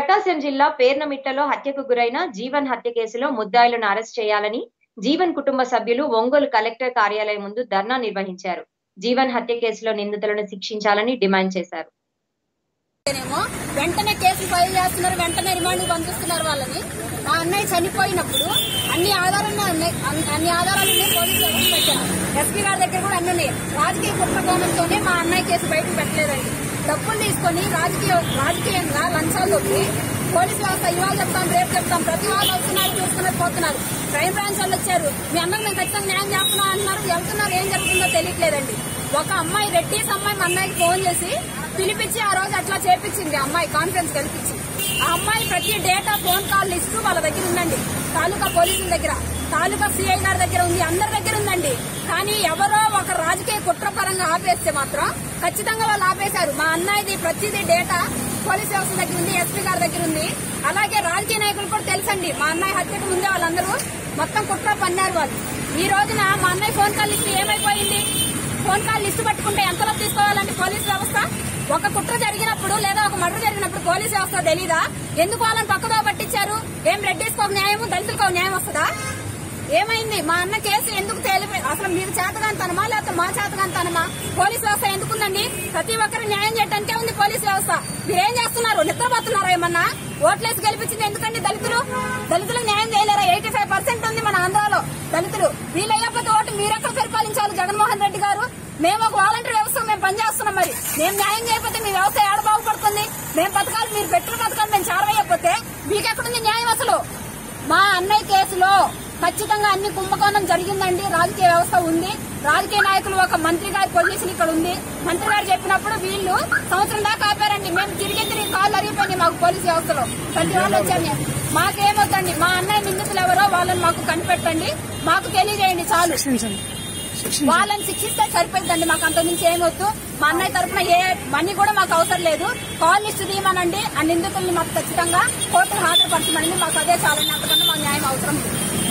ప్రకాశం జిల్లా పేర్నమిట్టలో హత్యకు గురైన జీవన్ హత్య కేసులో ముద్దాయిలను అరెస్ట్ చేయాలని జీవన్ కుటుంబ సభ్యులు ఒంగోలు కలెక్టర్ కార్యాలయం ముందు ధర్నా నిర్వహించారు జీవన్ హత్య కేసులో నిందితులను శిక్షించాలని డిమాండ్ చేశారు ఏమో వెంటనే కేసు ఫైల్ చేస్తున్నారు వెంటనే రిమాండ్ పంపిస్తున్నారు వాళ్ళని మా అన్నయ్య చనిపోయినప్పుడు అన్ని ఆధారాలు ఉన్నాయి అన్ని- అన్ని ఆధారాలు ఉన్నాయి పోలీసు వ్యవస్థ పెట్టారు ఎస్పీ గారి దగ్గర కూడా అన్ని ఉన్నాయి రాజకీయ కుట్రకోణంతోనే మా అన్నయ్య కేసు బయటకు పెట్టలేదండి డబ్బులు తీసుకొని రాజకీయ రాజకీయంగా లంచాలు దొరికి పోలీసు వ్యవస్థ ఇవాళ చెప్తాం రేపు చెప్తాం ప్రతి వాళ్ళు వస్తున్నారు చూస్తున్నారు పోతున్నారు క్రైమ్ బ్రాంచ్ వాళ్ళు వచ్చారు మీ అన్నకు మేము ఖచ్చితంగా న్యాయం చేస్తున్నాం అన్నారు వెళ్తున్నారు ఏం జరుగుతుందో తెలియట్లేదండి ఒక అమ్మాయి రెడ్డిస్ అమ్మాయి మా అన్నయ్యకి ఫోన్ చేసి పిలిపించి ఆ రోజు అట్లా చేపించింది ఆ అమ్మాయి కాన్ఫరెన్స్ కల్పించి ఆ అమ్మాయి ప్రతి డేటా ఫోన్ కాల్ లిస్ట్ వాళ్ళ దగ్గర ఉందండి తాలూకా పోలీసుల దగ్గర తాలూకా సిఐ గారి దగ్గర ఉంది అందరి దగ్గర ఉందండి కానీ ఎవరో ఒక రాజకీయ కుట్రపరంగా ఆపేస్తే మాత్రం ఖచ్చితంగా వాళ్ళు ఆపేశారు మా అన్నయ్యది ప్రతిదీ డేటా పోలీస్ వ్యవస్థ దగ్గర ఉంది ఎస్పీ గారి దగ్గర ఉంది అలాగే రాజకీయ నాయకులు కూడా తెలుసండి మా అన్నయ్య హత్యకు ముందే వాళ్ళందరూ మొత్తం కుట్ర పన్నారు వాళ్ళు ఈ రోజున మా అన్నయ్య ఫోన్ కాల్ లిస్ట్ ఏమైపోయింది ఫోన్ కాల్ లిస్టు పట్టుకుంటే ఎంతలో తీసుకోవాలండి పోలీస్ వ్యవస్థ ఒక కుట్ర జరిగినప్పుడు లేదా ఒక మర్డర్ జరిగినప్పుడు పోలీస్ వ్యవస్థ తెలీదా ఎందుకు వాళ్ళని పక్కదో పట్టించారు ఏం రెడ్డిస్కి ఒక న్యాయం దళితులకు ఒక న్యాయం వస్తుందా ఏమైంది మా అన్న కేసు ఎందుకు తేలిపోయి అసలు మీరు చేతగాంతనమా లేకపోతే మా చేతగాంతనమా పోలీస్ వ్యవస్థ ఎందుకుందండి ప్రతి ఒక్కరు న్యాయం చేయడానికే ఉంది పోలీస్ వ్యవస్థ మీరేం చేస్తున్నారు నిద్రపోతున్నారా ఏమన్నా ఓట్లేసి గెలిపించింది ఎందుకండి దళితులు దళితులకు న్యాయం చేయలేరా ఎయిటీ ఫైవ్ పర్సెంట్ ఉంది మన ఆంధ్రాలో దళితులు వీళ్ళయ్యకపోతే ఓటు మీరెక్కడ పరిపాలించాలి జగన్మోహన్ రెడ్డి గారు మేము ఒక వాలంటీర్ వ్యవస్థ మేము పనిచేస్తున్నాం మరి మేము న్యాయం చేయకపోతే మీ వ్యవస్థ ఏడ బాగుపడుతుంది మేము పథకాలు మీరు పెట్టిన పథకాలు మేము చేరవేయకపోతే మీకెక్కడుంది న్యాయం అసలు మా అన్నయ్య కేసులో ఖచ్చితంగా అన్ని కుంభకోణం జరిగిందండి రాజకీయ వ్యవస్థ ఉంది రాజకీయ నాయకులు ఒక మంత్రి గారి పొజిషన్ ఇక్కడ ఉంది మంత్రి గారు చెప్పినప్పుడు వీళ్ళు సంవత్సరం దాకా ఆపారండి మేము తిరిగి తిరిగి కాళ్ళు అరిగిపోయినాయి మాకు పోలీస్ వ్యవస్థలో ప్రతి వాళ్ళు వచ్చారు మాకేమొద్దండి మా అన్నయ్య నిందితులు ఎవరో వాళ్ళని మాకు కనిపెట్టండి మాకు తెలియజేయండి చాలు వాళ్ళని శిక్షిస్తే సరిపోయిందండి మాకు అంత నుంచి ఏమొద్దు మా అన్నయ్య తరపున ఏ మనీ కూడా మాకు అవసరం లేదు కాల్ లిస్ట్ తీయమనండి ఆ నిందితుల్ని మాకు ఖచ్చితంగా కోర్టుకు హాజరుపరచమనండి మాకు అదే చాలండి అంతకన్నా మాకు న్యాయం అవసరం లేదు